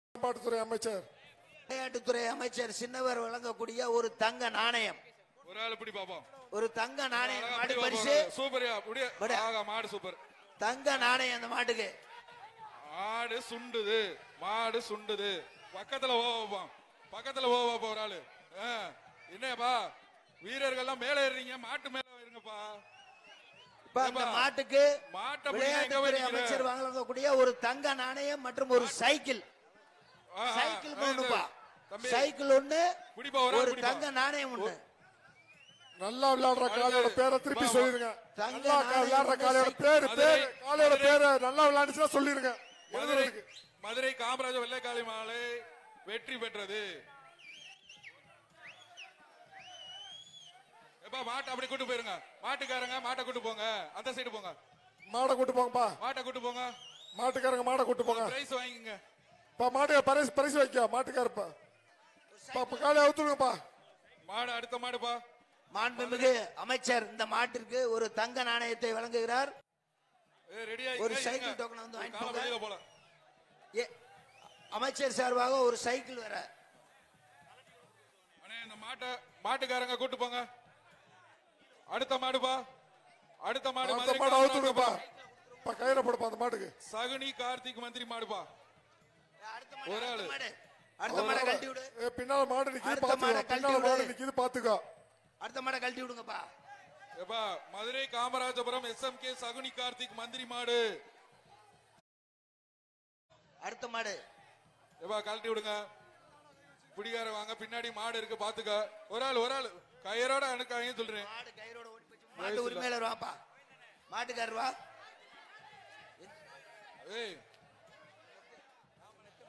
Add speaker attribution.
Speaker 1: மேம்பாட்டுத்துறை அமைச்சர்
Speaker 2: விளையாட்டுத்துறை அமைச்சர் சின்னவர் வழங்கக்கூடிய ஒரு தங்க நாணயம்
Speaker 3: ஒரு ஆள் இப்படி பாப்போம்
Speaker 2: ஒரு தங்க நாணயம் இந்த
Speaker 3: அழகா
Speaker 2: மாட்டு
Speaker 3: இப்படி
Speaker 2: பரிசு
Speaker 3: பாப்போம். சூப்பர்யா அப்படியே
Speaker 2: விடு.
Speaker 3: ஆகா மாடு சூப்பர்
Speaker 2: தங்க நாணயம் அந்த மாட்டுக்கு
Speaker 3: மாடு சுண்டுது மாடு சுண்டுது பக்கத்துல ஓ வைப்போம் பக்கத்துல ஓ வைப்போம் ஒரு ஆளு ஆ, என்னப்பா வீரர்கள்லாம் மேல ஏறுறீங்க மாட்டு மேல இருங்கப்பா
Speaker 2: இப்ப அந்த
Speaker 3: ஏப்பா,
Speaker 2: மாட்டுக்கு
Speaker 3: மாட்டை பிடிக்க எங்க
Speaker 2: விளையாட்டுத்துறை
Speaker 3: போய் நிக்கிற?
Speaker 2: அமைச்சர் வழங்கக்கூடிய ஒரு தங்க நாணயம் மற்றும் ஒரு சைக்கிள்
Speaker 3: ஆ, ஆ,
Speaker 2: சைக்கிள்
Speaker 3: ஆ,
Speaker 2: ஒண்ணுப்பா
Speaker 3: தம்பி
Speaker 2: சைக்கிள் ஒண்ணு
Speaker 3: பிடிப்பா ஒரு ஆள்
Speaker 2: ஒரு
Speaker 3: பிடிப்பா.
Speaker 2: தங்க நாணயம் ஒண்ணு
Speaker 1: நல்லா விளையாடுற காளையோட பேரை திருப்பி
Speaker 3: வா, வா.
Speaker 1: சொல்லிருங்க
Speaker 2: தங்க
Speaker 1: நல்லா கா-
Speaker 2: நாணயம்
Speaker 1: விளையாடுற
Speaker 2: வந்து
Speaker 1: காளையோட
Speaker 2: சைக்கிள்.
Speaker 1: பேரு பேரு
Speaker 3: மதுரை-
Speaker 1: காளையோட
Speaker 3: மதுரை-
Speaker 1: பேரு நல்லா விளையாண்டுச்சுன்னா சொல்லிருங்க
Speaker 3: மதுரை
Speaker 1: எழுதுறதுக்கு.
Speaker 3: மதுரை காமராஜ வெள்ளைக்காளி மாலை வெற்றி பெற்றது எப்பா மாட்டை அப்படி கூட்டு போயிருங்க மாட்டுக்காரங்க மாட்டை கூட்டு போங்க அந்த சைடு போங்க
Speaker 1: மாடை கூட்டு போங்கப்பா
Speaker 3: மாட்டை கூட்டு போங்க
Speaker 1: மாட்டுக்காரங்க மாடை கூட்டு போங்க
Speaker 3: பிரைஸ் வாங்கிக்கங்க
Speaker 1: பா மாட்டுக்கார பரிசு பரிசு வைக்க மாட்டுக்காரப்பா பா காலையை அவுத்துருங்கப்பா
Speaker 3: மாடு அடுத்த மாடுப்பா
Speaker 2: மாண்புமிகு அமைச்சர் இந்த மாட்டிற்கு ஒரு தங்க நாணயத்தை வழங்குகிறார்
Speaker 3: ஏ ரெடியா
Speaker 2: ஒரு சைக்கிள் டோக்கன் வந்து வாங்கிட்டு போங்க.
Speaker 3: வெளியில போல
Speaker 2: ஏ, அமைச்சர் சார்பாக ஒரு சைக்கிள் வர
Speaker 3: அண்ணே இந்த மாட்டை மாட்டுக்காரங்க கூட்டு போங்க அடுத்த மாடுப்பா அடுத்த மாடு
Speaker 1: அடுத்த
Speaker 3: மதுரை
Speaker 1: மாடை அவுத்துருங்கப்பா
Speaker 3: காமராஜபுரம்.
Speaker 1: பா கயிறை போடுப்பா அந்த மாட்டுக்கு
Speaker 3: சகுனி கார்த்திக் மந்திரி மாடுப்பா
Speaker 2: அடுத்த மாடு,
Speaker 3: ஒரு ஆளு.
Speaker 2: அடுத்த மாடு. அடுத்த மாடை கழட்டி விடு
Speaker 1: ஏ, பின்னால மாடு நிக்குது
Speaker 2: அடுத்த
Speaker 1: பாத்துக்கோ
Speaker 2: மாடை
Speaker 1: பின்னால
Speaker 2: கழட்டி
Speaker 1: மாடு
Speaker 2: விடு.
Speaker 1: நிக்குது பாத்துக்கோ
Speaker 2: அடுத்த மாடை கழட்டி விடுங்கப்பா
Speaker 3: எப்பா மதுரை காமராஜபுரம் எஸ்எம்கே சகுனி கார்த்திக் மந்திரி மாடு
Speaker 2: அடுத்த மாடு
Speaker 3: எப்பா கழட்டி விடுங்க பிடிக்கார வாங்க பின்னாடி மாடு இருக்கு பாத்துக்க ஒரு ஆள் ஒரு ஆள் கயிறோட அனுக்காங்க சொல்றேன்
Speaker 2: மாடு கயிறோட ஓடி போச்சு மாட்டு உரிமையாளர் வாப்பா மாட்டுக்காரர் வா
Speaker 3: ஏய்